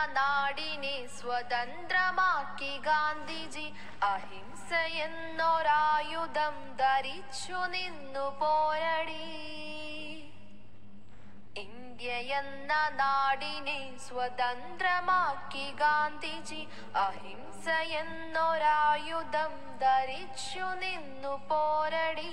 നാടിനെ സ്വതന്ത്രമാക്കി ഗാന്ധിജി അഹിംസ എന്നൊരായുധം ധരിച്ചു നിന്നു പോരടി ഇന്ത്യ എന്ന നാടിനെ സ്വതന്ത്രമാക്കി ഗാന്ധിജി അഹിംസ എന്നൊരായുധം ധരിച്ചു നിന്നു പോരടി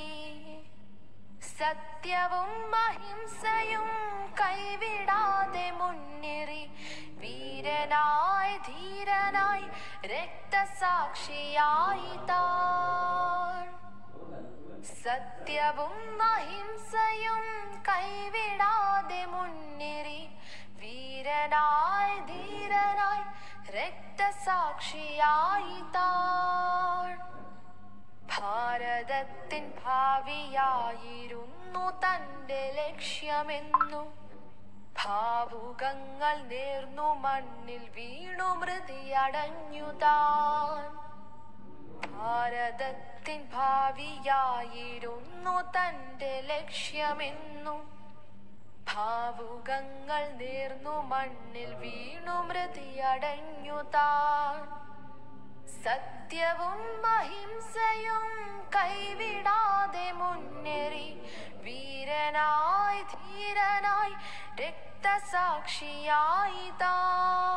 സത്യവും അഹിംസയും കൈവിടാതെ മുന്നേറി വീരനായി ധീരനായി രക്തസാക്ഷിയായി താൻ സത്യവും അഹിംസയും കൈവിടാതെ മുന്നേറി വീരനായി ധീരനായി രക്തസാക്ഷിയായി താൻ ഭാരതത്തിൻ ഭാവിയായിരുന്നു തന്റെ ലക്ഷ്യമെന്നും ഭാവുകങ്ങൾ നേർന്നു മണ്ണിൽ വീണു മൃതിയടഞ്ഞു താൻ ഭാരതത്തിൻ ഭാവിയായിരുന്നു തന്റെ ലക്ഷ്യമെന്നും ഭാവുകങ്ങൾ നേർന്നു മണ്ണിൽ വീണു മൃതിയടഞ്ഞു താൻ സത്യവും അഹിംസയും കൈവിടാതെ മുന്നേറി വീരനായി ധീരനായി രക്തസാക്ഷിയായി താൻ